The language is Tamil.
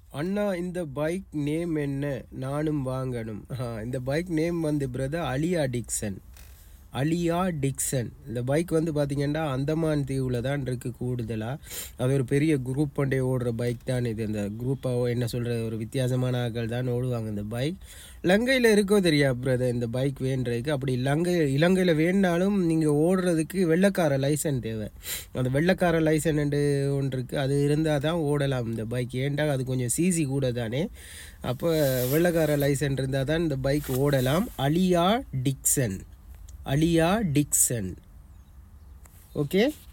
அண்ணா இந்த பைக் நேம் என்ன நானும் வாங்கணும் ஆ, இந்த பைக் நேம் வந்து brother Aliya Dixon Aliya Dixon இந்த பைக் வந்து பார்த்தீங்கன்னா அந்தமான் தீவில் தான் இருக்குது கூடுதலாக அது ஒரு பெரிய குரூப் கொண்டே ஓடுற பைக் தான் இது இந்த குரூப்பாக என்ன சொல்கிற ஒரு வித்தியாசமான ஆட்கள் தான் ஓடுவாங்க இந்த பைக் இலங்கையில் இருக்கோ தெரியா பிரதர் இந்த பைக் வேண்டுறதுக்கு அப்படி இலங்கை இலங்கையில் வேணுனாலும் நீங்கள் ஓடுறதுக்கு வெள்ளைக்கார லைசன் தேவை அந்த வெள்ளைக்கார லைசன் ஒன்று இருக்குது அது இருந்தால் தான் ஓடலாம் இந்த பைக் ஏன்டா அது கொஞ்சம் சிசி கூட தானே அப்போ வெள்ளைக்கார லைசன் இருந்தால் தான் இந்த பைக் ஓடலாம் Aliya Dixon Aliya Dixon okay